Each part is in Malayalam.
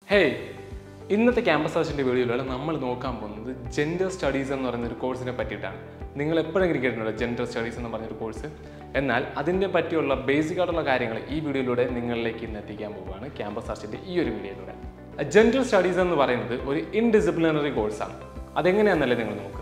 ഹേയ് ഇന്നത്തെ ക്യാമ്പസ് സെർച്ചിൻ്റെ വീഡിയോയിലൂടെ നമ്മൾ നോക്കാൻ പോകുന്നത് ജെൻഡർ സ്റ്റഡീസ് എന്ന് പറയുന്ന ഒരു കോഴ്സിനെ പറ്റിയിട്ടാണ് നിങ്ങൾ എപ്പോഴെങ്കിലും കേട്ടിട്ടുണ്ടോ ജെൻഡർ സ്റ്റഡീസ് എന്ന് പറഞ്ഞൊരു കോഴ്സ് എന്നാൽ അതിനെ പറ്റിയുള്ള ബേസിക് ആയിട്ടുള്ള കാര്യങ്ങൾ ഈ വീഡിയോയിലൂടെ നിങ്ങളിലേക്ക് ഇന്ന് എത്തിക്കാൻ പോവുകയാണ് ക്യാമ്പസ് സെർച്ചിൻ്റെ ഈ ഒരു വീഡിയോയിലൂടെ ജെൻഡർ സ്റ്റഡീസ് എന്ന് പറയുന്നത് ഒരു ഇൻഡിസിപ്ലിനറി കോഴ്സാണ് അതെങ്ങനെയാണെന്നല്ലേ നിങ്ങൾ നോക്കുന്നത്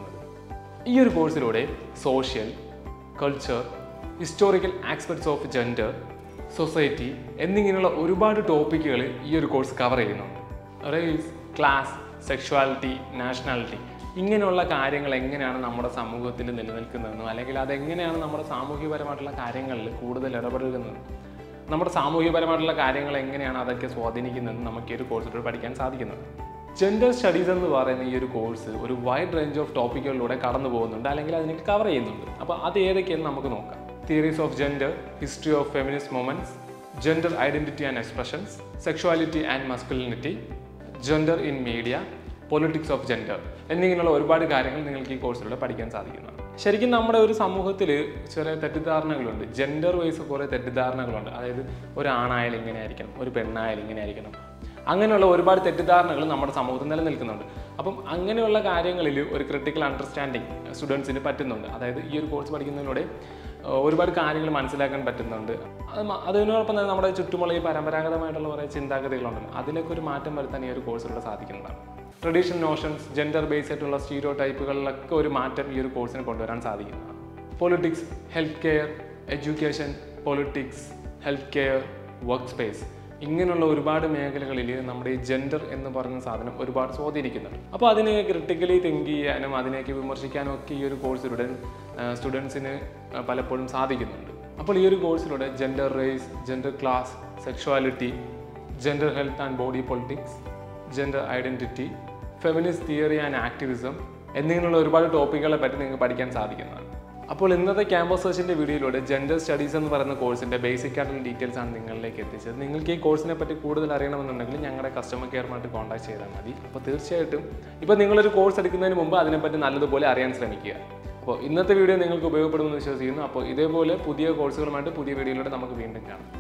ഈ ഒരു കോഴ്സിലൂടെ social culture historical aspects of gender society എന്നിങ്ങനെയുള്ള ഒരുപാട് ടോപ്പിക്കുകൾ ഈ ഒരു കോഴ്സ് കവർ ചെയ്യുന്നുണ്ട് റേസ് ക്ലാസ് സെക്ഷുവാലിറ്റി നാഷണാലിറ്റി ഇങ്ങനെയുള്ള കാര്യങ്ങൾ എങ്ങനെയാണ് നമ്മുടെ സമൂഹത്തിൽ നിലനിൽക്കുന്നതെന്നും അല്ലെങ്കിൽ അതെങ്ങനെയാണ് നമ്മുടെ സാമൂഹികപരമായിട്ടുള്ള കാര്യങ്ങളിൽ കൂടുതൽ ഇടപെടുന്നതെന്നും നമ്മുടെ സാമൂഹികപരമായിട്ടുള്ള കാര്യങ്ങൾ എങ്ങനെയാണ് അതൊക്കെ സ്വാധീനിക്കുന്നതെന്ന് നമുക്ക് ഈ ഒരു കോഴ്സിലൂടെ പഠിക്കാൻ സാധിക്കുന്നത് ജെൻഡർ സ്റ്റഡീസ് എന്ന് പറയുന്ന ഈ ഒരു കോഴ്സ് ഒരു വൈഡ് റേഞ്ച് ഓഫ് ടോപ്പിക്കുകളിലൂടെ കടന്നു പോകുന്നുണ്ട് അല്ലെങ്കിൽ അതിനെ കവർ ചെയ്യുന്നുണ്ട് അപ്പോൾ അത് ഏതൊക്കെയെന്ന് നമുക്ക് നോക്കാം theories of gender history of feminist movements gender identity and expressions sexuality and masculinity gender in media politics of gender എന്നിങ്ങനെയുള്ള ഒരുപാട് കാര്യങ്ങൾ നിങ്ങൾക്ക് ഈ കോഴ്സിലൂടെ പഠിക്കാൻ സാധിക്കുന്നതാണ് ശരിക്കും നമ്മുടെ ഒരു സമൂഹത്തിൽ ചെറിയ തെറ്റിദ്ധാരണകളുണ്ട് ജെൻഡർ വൈസ് കുറേ തെറ്റിദ്ധാരണകളുണ്ട് അതായത് ഒരു ആണായാലും ഇങ്ങനെ ആയിരിക്കണം ഒരു പെണ്ണായാലും ഇങ്ങനെ ആയിരിക്കണം അങ്ങനെയുള്ള ഒരുപാട് തെറ്റിദ്ധാരണകൾ നമ്മുടെ സമൂഹത്തിൽ നിലനിൽക്കുന്നുണ്ട് അപ്പം അങ്ങനെയുള്ള കാര്യങ്ങളിൽ ഒരു ക്രിട്ടിക്കൽ അണ്ടർസ്റ്റാൻഡിങ് സ്റ്റുഡൻസിന് പറ്റുന്നുണ്ട് അതായത് ഈ ഒരു കോഴ്സ് പഠിക്കുന്നതിലൂടെ ഏഹ്, ഒരുപാട് കാര്യങ്ങൾ മനസ്സിലാക്കാൻ പറ്റുന്നുണ്ട് അത് മ- അതിനോടൊപ്പം തന്നെ നമ്മുടെ ചുറ്റുമുള്ള ഈ പരമ്പരാഗതമായിട്ടുള്ള കുറേ ചിന്താഗതികളുണ്ട് അതിലൊക്കെ ഒരു മാറ്റം വരുത്താൻ ഈ ഒരു കോഴ്സിലൂടെ സാധിക്കുന്നതാണ് ട്രഡീഷണൽ നോഷൻസ് ജെൻഡർ ബേസ് ആയിട്ടുള്ള സ്റ്റീരിയോ ടൈപ്പുകളിലൊക്കെ ഒരു മാറ്റം ഈ ഒരു കോഴ്സിന് കൊണ്ടുവരാൻ സാധിക്കുന്നതാണ് politics health care education politics health care work space ഇങ്ങനെയുള്ള ഒരുപാട് മേഖലകളിൽ നമ്മുടെ ഈ ജെൻഡർ എന്ന് പറയുന്ന സാധനം ഒരുപാട് സ്വാധീനിക്കുന്നുണ്ട് അപ്പോൾ അതിനെ ക്രിട്ടിക്കലി തിങ്ക് ചെയ്യാനും അതിനെയൊക്കെ വിമർശിക്കാനും ഒക്കെ ഈ ഒരു കോഴ്സിലൂടെ സ്റ്റുഡൻസിന് പലപ്പോഴും സാധിക്കുന്നുണ്ട് അപ്പോൾ ഈ ഒരു കോഴ്സിലൂടെ gender race gender class sexuality gender health and body politics gender identity feminist theory and activism എന്നിങ്ങനെയുള്ള ഒരുപാട് ടോപ്പിക്കുകളെ പറ്റി നിങ്ങൾക്ക് പഠിക്കാൻ സാധിക്കുന്നതാണ് അപ്പോൾ ഇന്നത്തെ ക്യാമ്പസ് സെർച്ചിൻ്റെ വീഡിയോയിലൂടെ ജെൻഡർ സ്റ്റഡീസ് എന്ന് പറയുന്ന കോഴ്സിൻ്റെ ബേസിക് ആയിട്ടുള്ള ഡീറ്റെയിൽസ് ആണ് നിങ്ങളിലേക്ക് എത്തിച്ചത് നിങ്ങൾക്ക് ഈ കോഴ്സിനെ പറ്റി കൂടുതൽ അറിയണമെന്നുണ്ടെങ്കിൽ ഞങ്ങളുടെ കസ്റ്റമർ കെയറുമായിട്ട് കോൺടാക്ട് ചെയ്താൽ മതി അപ്പോൾ തീർച്ചയായിട്ടും ഇപ്പോൾ നിങ്ങളൊരു കോഴ്സ് എടുക്കുന്നതിന് മുമ്പ് അതിനെപ്പറ്റി നല്ലതുപോലെ അറിയാൻ ശ്രമിക്കുക അപ്പോൾ ഇന്നത്തെ വീഡിയോ നിങ്ങൾക്ക് ഉപയോഗപ്പെടുമെന്ന് വിശ്വസിക്കുന്നു അപ്പോൾ ഇതേപോലെ പുതിയ കോഴ്സുകളുമായിട്ട് പുതിയ വീഡിയോയിലൂടെ നമുക്ക് വീണ്ടും കാണാം